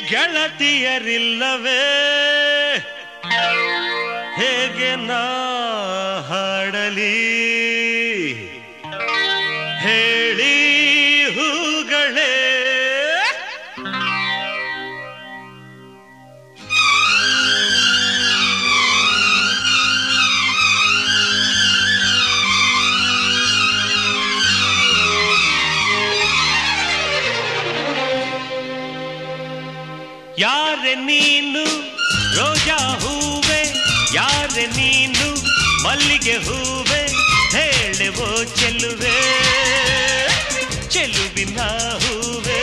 ಗೆಳತಿಯರಿಲ್ಲವೇ ಹೇಗೆ ನಾ ಹಾಡಲಿ ಹೇಳಿ ಹೂಗಳೇ ಯಾರೆ ನೀನು ರೋಜಾ ಹೂವೆ ಯಾರೆ ನೀನು ಮಲ್ಲಿಗೆ ಹೂವೆ ಹೇಳೆವೋ ಚೆಲುವೆ ಚೆಲುವಿನ ಹೂವೆ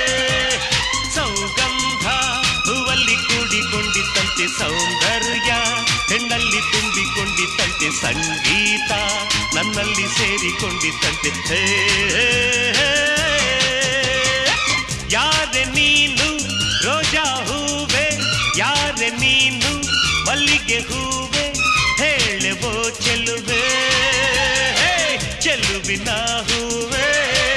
ಸೌಗಂಧ ಹೂವಲ್ಲಿ ಕೂಡಿಕೊಂಡಿತ್ತಂತೆ ಸೌಂದರ್ಯ ಹೆಣ್ಣಲ್ಲಿ ತುಂಬಿಕೊಂಡಿತ್ತಂತೆ ಸಂಗೀತ ನನ್ನಲ್ಲಿ ಸೇರಿಕೊಂಡಿತ್ತಂತೆ ಹೇ ಯಾರೆ ನೀನು ರೋಜಾ ಹೂವೆ ಯಾರೆ ನೀನು ಮಲ್ಲಿಗೆ ಹೂವೆ ಹೇಳೆವೋ ಚೆಲುವೆ ಹೇ, ಚೆಲುವಿನ ಹೂವೆ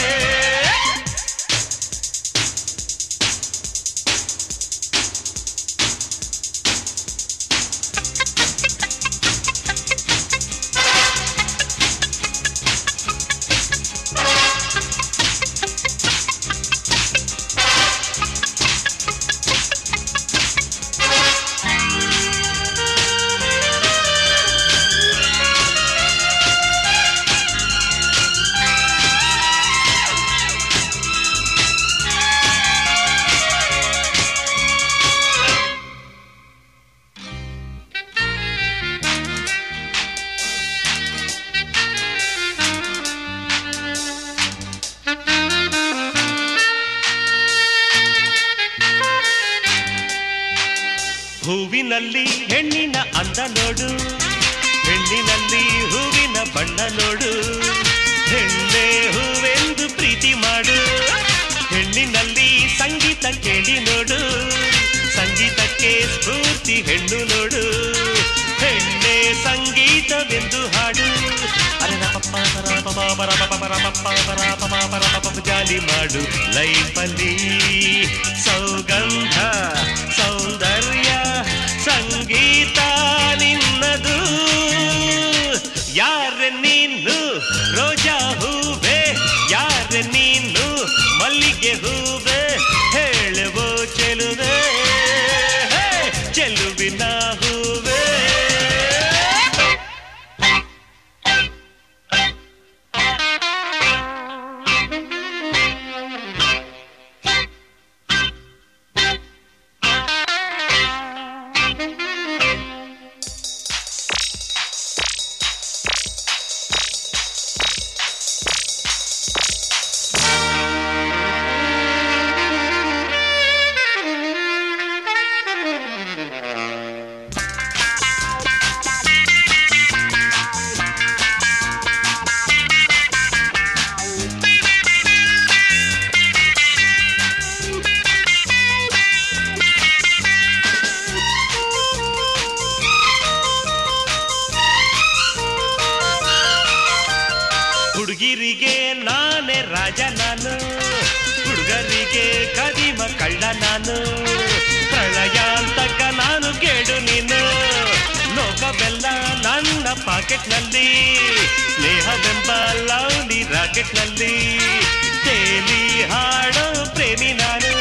ಹೂವಿನಲ್ಲಿ ಹೆಣ್ಣಿನ ಅಂದ ನೋಡು ಹೆಣ್ಣಿನಲ್ಲಿ ಹೂವಿನ ಬಣ್ಣ ನೋಡು ಹೆಣ್ಣೆ ಹೂವೆಂದು ಪ್ರೀತಿ ಮಾಡು ಹೆಣ್ಣಿನಲ್ಲಿ ಸಂಗೀತ ಕೇಳಿ ನೋಡು ಸಂಗೀತಕ್ಕೆ ಸ್ಫೂರ್ತಿ ಹೆಣ್ಣು ನೋಡು ಹೆಣ್ಣೆ ಸಂಗೀತವೆಂದು ಹಾಡು ಅರೆ ರಪಪ್ಪ ಪರಪ ಪರ ಪಪ ರಪಪ್ಪ ಪರಪ ಪರ ಪಪ ಜಾಲಿ ಮಾಡು ಲೈಫಲ್ಲಿ ಸೌಗಂಧ ಸೌಂದರ್ಯ ಸಂಗೀತ ನಿನ್ನದು ಯಾರೆ ನೀನು ರೋಜಾ ಹೂವೆ ಯಾರೆ ನೀನು ಮಲ್ಲಿಗೆ ಹೂವೆ ಹೇಳುವೋ ಚೆಲುವೆ ಹೇ, ಚೆಲುವಿನ ಹೂವೆ ಹುಡುಗಿರಿಗೆ ನಾನೇ ರಾಜ ನಾನು ಹುಡುಗರಿಗೆ ಕದಿಮ ಕಳ್ಳ ನಾನು ಪ್ರಳಯಾಂತಕ ನಾನು ಕೇಳು ನೀನು ಲೋಕವೆಲ್ಲ ನನ್ನ ಪಾಕೆಟ್ನಲ್ಲಿ ಸ್ನೇಹವೆಂಬ ಲವ್ಲಿ ರಾಕೆಟ್ನಲ್ಲಿ ತೇಲಿ ಹಾಡೋ ಪ್ರೇಮಿ ನಾನು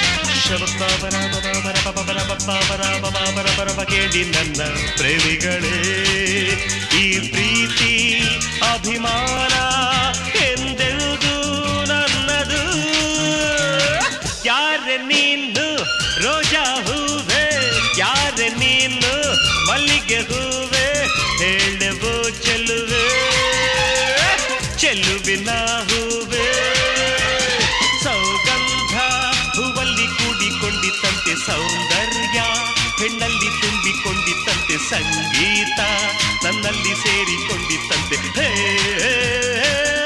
ಕೇಳಿ ನನ್ನ ಪ್ರೇಮಿಗಳೇ ಈ ಪ್ರೀತಿ ಅಭಿಮಾನ ಎಂದೆಂದು ನನ್ನದು ಯಾರೆ ನೀನು ರೋಜಾ ಹೂವೆ ಯಾರೆ ನೀನು ಮಲ್ಲಿಗೆ ಹೂವೆ ಹೇಳುವೋ ಚೆಲುವೆ ಚೆಲುವಿನ ಹೂವೆ ಸೌಗಂಧ ಹೂವಲ್ಲಿ ಕೂಡಿಕೊಂಡಿತ್ತಂತೆ ಸೌಂದರ್ಯ ಹೆಣ್ಣಲ್ಲಿ ತುಂಬಿಕೊಂಡಿತ್ತಂತೆ ಸಂಗೀತ ನನ್ನಲ್ಲಿ ಸೇರಿಕೊಂಡಿತ್ತಂತೆ ಹೇ